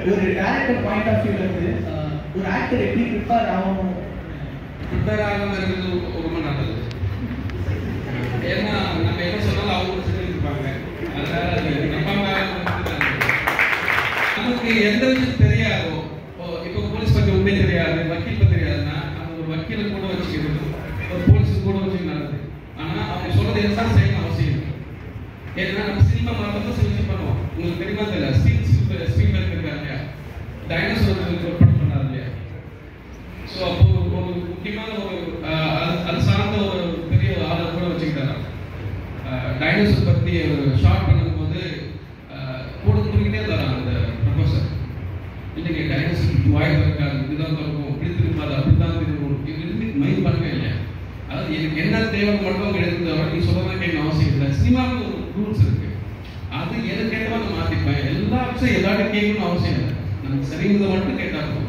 ஒரு director point of வியூல இருந்து அஹ், ஒரு ஆக்டர் எப்படி ப்ரிப்பேர் ஆகணும் ப்ரிப்பேர் ஆகாம இருக்கிறது ரொம்ப நல்லது ஏன்னா நம்ம என்ன சொன்னாலும் அவங்க சொல்லிட்டு இருப்பாங்க அதனால அது நம்பாம இருக்கிறது நல்லது. நமக்கு எந்த விஷயம் தெரியாதோ இப்போ இப்போ போலீஸ் பத்தி ஒன்றே தெரியாது வக்கீல் பத்தி தெரியாதுன்னா நம்ம ஒரு வக்கீலை கூட வச்சுக்கிறது ஒரு போலீஸ் கூட வச்சுக்க நல்லது ஆனா அவங்க சொல்றது எல்லாம் செய்யணும் அவசியம் இல்லை. ஏன்னா நம்ம சினிமா மாத்திரம் சில விஷயம் பண்ணுவோம் உங்களுக்கு தெரியுமா தெரியல ஸ்டீல் ஸ்பீல்பர்க் இருக்காங்க இல்லையா டைனோசர் ஒரு படம் பண்ணாரு இல்லையா ஸோ அப்போ ஒரு ஒரு முக்கியமான ஒரு அஹ், அது- அது சார்ந்த ஒரு பெரிய ஆளை கூட வச்சுக்கிட்டாரு டைனோசர் பத்தி ஒரு ஷார்ட் பண்ணும்போது அஹ், கூட தூங்கிட்டே தரான் அந்த ப்ரொஃபஸர் இல்லைங்க டைனோசர் வாய் இருக்காது இதுதான் இருக்கும் இப்படி திரும்பாது அப்படிதான் திரும்பணும் இது இருந்து மைண்ட் பண்ணவே இல்லையா அதாவது எனக்கு என்ன தேவை மட்டும் அவங்க எடுத்து தவிர நீ சொல்றதா கேட்க அவசியம் இல்லை சினிமாவுக்கு ஒரு ரூல்ஸ் இருக்கு அது எனக்கு கேட்டவங்க மாத்திப்பேன் எல்லா விஷயம் எல்லாரும் கேட்கணும்னு அவசியம் இல்லை நமக்கு சரிங்கிறத மட்டும் கேட்டா போதும்